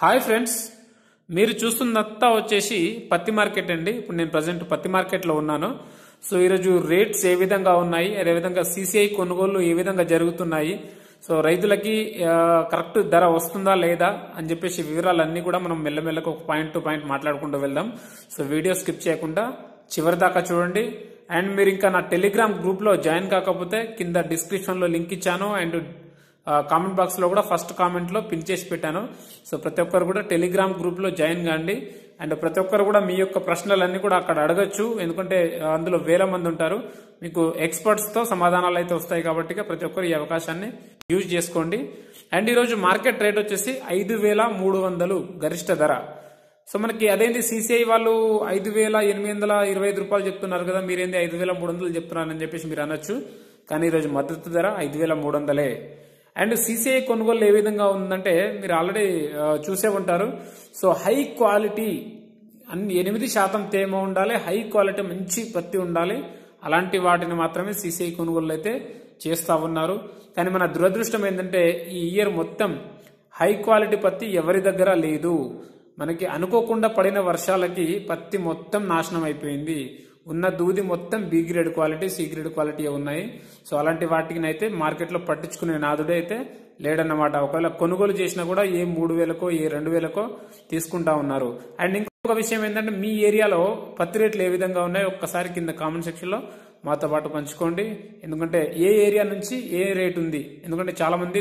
hi friends మీరు చూస్తున్నంతా వచ్చేసి పత్తి మార్కెట్ అండి ఇప్పుడు నేను ప్రజెంట్ పత్తి మార్కెట్లో ఉన్నాను సో ఈరోజు రేట్స్ ఏ విధంగా ఉన్నాయి అదేవిధంగా సీసీఐ కొనుగోళ్లు ఏ విధంగా జరుగుతున్నాయి సో రైతులకి ఆ, కరెక్ట్ ధర వస్తుందా లేదా అని చెప్పేసి వివరాలన్నీ కూడా మనం మెల్లమెల్లగా ఒక పాయింట్ టు పాయింట్ మాట్లాడుకుంటూ వెళ్దాం సో వీడియో స్కిప్ చేయకుండా చివరి దాకా చూడండి అండ్ మీరు ఇంకా నా టెలిగ్రామ్ గ్రూప్ లో జాయిన్ కాకపోతే కింద డిస్క్రిప్షన్ లో లింక్ ఇచ్చాను అండ్ కామెంట్ బాక్స్ లో కూడా ఫస్ట్ కామెంట్ లో పిన్ చేసి పెట్టాను సో ప్రతి ఒక్కరు కూడా టెలిగ్రామ్ గ్రూప్ లో జాయిన్ కాండి అండ్ ప్రతి ఒక్కరు కూడా మీ యొక్క ప్రశ్నలన్నీ కూడా అక్కడ అడగచ్చు ఎందుకంటే ఆ, అందులో వేల మంది ఉంటారు మీకు ఎక్స్పర్ట్స్ తో సమాధానాలు అయితే వస్తాయి కాబట్టి ఇక ప్రతి ఒక్కరు ఈ అవకాశాన్ని యూజ్ చేసుకోండి అండ్ ఈరోజు మార్కెట్ రేట్ వచ్చేసి ఐదు వేల మూడు వందలు గరిష్ట ధర సో మనకి అదేంటి సిసిఐ వాళ్ళు ఐదు వేల ఎనిమిది వందల ఇరవై ఐదు రూపాయలు చెప్తున్నారు కదా మీరేంది ఐదు వేల మూడు వందలు చెప్తున్నారని చెప్పేసి మీరు అనొచ్చు కానీ ఈరోజు మద్దతు ధర ఐదు వేల మూడు వందలే అండ్ సిసిఐ కొనుగోలు ఏ విధంగా ఉందంటే మీరు ఆల్రెడీ ఆ, చూసే ఉంటారు సో హై క్వాలిటీ అన్ని ఎనిమిది శాతం తేమ ఉండాలి హై క్వాలిటీ మంచి పత్తి ఉండాలి అలాంటి వాటిని మాత్రమే సిసిఐ కొనుగోలు అయితే చేస్తా ఉన్నారు కానీ మన దురదృష్టం ఏంటంటే ఈ ఇయర్ మొత్తం హై క్వాలిటీ పత్తి ఎవరి దగ్గర లేదు మనకి అనుకోకుండా పడిన వర్షాలకి పత్తి మొత్తం నాశనం అయిపోయింది ఉన్న దూది మొత్తం B grade quality C grade quality ఉన్నాయి సో అలాంటి వాటికి అయితే మార్కెట్లో పట్టించుకునే నాదుడే అయితే లేడన్నమాట ఒకవేళ కొనుగోలు చేసినా కూడా ఏ మూడు వేలకో ఏ రెండు వేలకో తీసుకుంటా ఉన్నారు అండ్ ఇంకొక విషయం ఏంటంటే మీ ఏరియాలో పత్తి రేట్లు ఏ విధంగా ఉన్నాయో ఒక్కసారి కింద కామెంట్ సెక్షన్ లో మాతో పాటు పంచుకోండి ఎందుకంటే ఏ ఏరియా నుంచి ఏ రేట్ ఉంది ఎందుకంటే చాలా మంది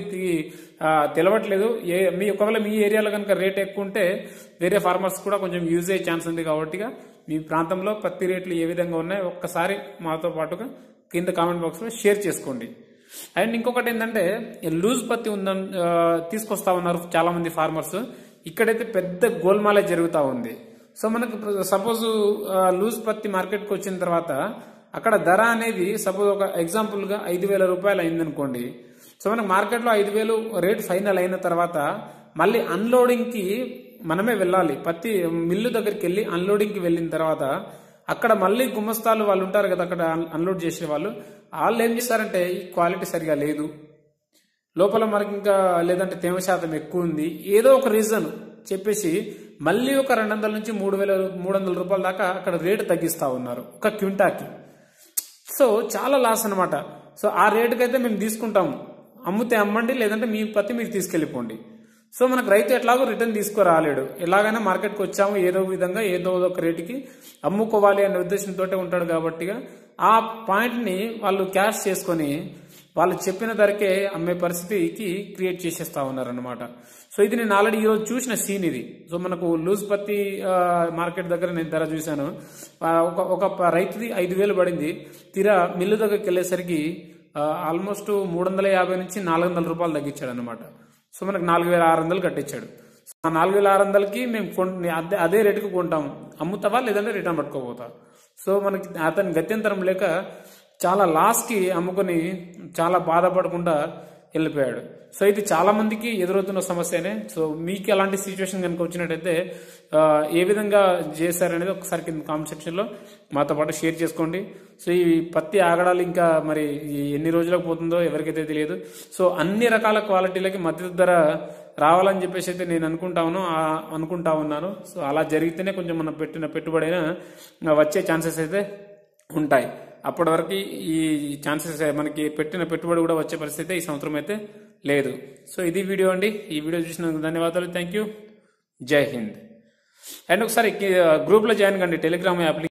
తెలవట్లేదు ఏ మీ ఒకవేళ మీ ఏరియాలో కనుక రేట్ ఎక్కువ ఉంటే వేరే ఫార్మర్స్ కూడా కొంచెం యూజ్ అయ్యే ఛాన్స్ ఉంది కాబట్టిగా మీ ప్రాంతంలో పత్తి రేట్లు ఏ విధంగా ఉన్నాయో ఒక్కసారి మాతో పాటుగా కింద కామెంట్ బాక్స్ లో షేర్ చేసుకోండి అండ్ ఇంకొకటి ఏంటంటే లూజ్ పత్తి ఉందని ఆ, తీసుకొస్తా ఉన్నారు చాలా మంది ఫార్మర్స్ ఇక్కడైతే పెద్ద గోల్మాలే జరుగుతూ ఉంది సో మనకు సపోజ్ లూజ్ పత్తి మార్కెట్కి వచ్చిన తర్వాత అక్కడ ధర అనేది సపోజ్ ఒక ఎగ్జాంపుల్ గా ఐదు వేల రూపాయలు అయిందనుకోండి సో మనకు మార్కెట్లో ఐదు వేలు రేట్ ఫైనల్ అయిన తర్వాత మళ్ళీ అన్లోడింగ్ కి మనమే వెళ్ళాలి పత్తి మిల్లు దగ్గరికి వెళ్ళి అన్లోడింగ్ కి వెళ్ళిన తర్వాత అక్కడ మళ్ళీ గుమస్తాలు వాళ్ళు ఉంటారు కదా అక్కడ అన్లోడ్ చేసే వాళ్ళు వాళ్ళు ఏం చేస్తారంటే ఈ క్వాలిటీ సరిగా లేదు లోపల మనకి ఇంకా లేదంటే తేమ శాతం ఎక్కువ ఉంది ఏదో ఒక రీజన్ చెప్పేసి మళ్ళీ ఒక రెండు వందల నుంచి మూడు వేల మూడు వందల రూపాయల దాకా అక్కడ రేటు తగ్గిస్తా ఉన్నారు ఒక క్వింటాకి సో చాలా లాస్ అన్నమాట సో ఆ రేటుకి అయితే మేము తీసుకుంటాము అమ్మితే అమ్మండి లేదంటే మీ పత్తి మీరు తీసుకెళ్ళిపోండి సో మనకు రైతు ఎట్లాగో రిటర్న్ తీసుకురాలేడు ఎలాగైనా మార్కెట్కి వచ్చాము ఏదో విధంగా ఏదో ఒక రేటుకి అమ్ముకోవాలి అనే ఉద్దేశంతో ఉంటాడు కాబట్టిగా ఆ పాయింట్ని వాళ్ళు క్యాష్ చేసుకొని వాళ్ళు చెప్పిన ధరకే అమ్మే పరిస్థితికి క్రియేట్ చేసేస్తా ఉన్నారనమాట సో ఇది నేను ఆల్రెడీ ఈరోజు చూసిన సీన్ ఇది సో మనకు లూజ్ పత్తి ఆ, మార్కెట్ దగ్గర నేను ధర చూశాను ఆ, ఒక ఒక ప- రైతుది ఐదు వేలు పడింది తీరా మిల్లు దగ్గరికి వెళ్ళేసరికి ఆ, ఆల్మోస్ట్ మూడు వందల యాభై నుంచి నాలుగు వందల రూపాయలు తగ్గించాడు అనమాట సో మనకు నాలుగు వేల ఆరు వందలు కట్టించాడు సో ఆ నాలుగు వేల ఆరు వందలకి మేము కొన్ అదే అదే రేటుకి కొంటాము అమ్ముతావా లేదంటే రిటర్న్ పట్టుకోపోతా సో మనకి అతని గత్యంతరం లేక చాలా లాస్కి అమ్ముకొని చాలా బాధపడకుండా వెళ్ళిపోయాడు సో ఇది చాలా మందికి ఎదురవుతున్న సమస్యనే సో మీకు ఎలాంటి సిచ్యువేషన్ కనుక వచ్చినట్టయితే ఆ, ఏ విధంగా చేశారనేది ఒకసారి కింద కామెంట్ సెక్షన్లో మాతో పాటు షేర్ చేసుకోండి సో ఈ పత్తి ఆగడాలు ఇంకా మరి ఈ ఎన్ని రోజులకు పోతుందో ఎవరికైతే తెలియదు సో అన్ని రకాల క్వాలిటీలకి మద్దతు ధర రావాలని చెప్పేసి అయితే నేను అనుకుంటాను అనుకుంటా ఉన్నాను సో అలా జరిగితేనే కొంచెం మనం పెట్టిన పెట్టుబడి అయినా వచ్చే ఛాన్సెస్ అయితే ఉంటాయి అప్పటి వరకు ఈ ఛాన్సెస్ మనకి పెట్టిన పెట్టుబడి కూడా వచ్చే పరిస్థితి ఈ సంవత్సరం అయితే లేదు సో ఇది వీడియో అండి ఈ వీడియో చూసినందుకు ధన్యవాదాలు థ్యాంక్ యూ జై హింద్ అండ్ ఒకసారి గ్రూప్లో జాయిన్ కండి టెలిగ్రామ్ యాప్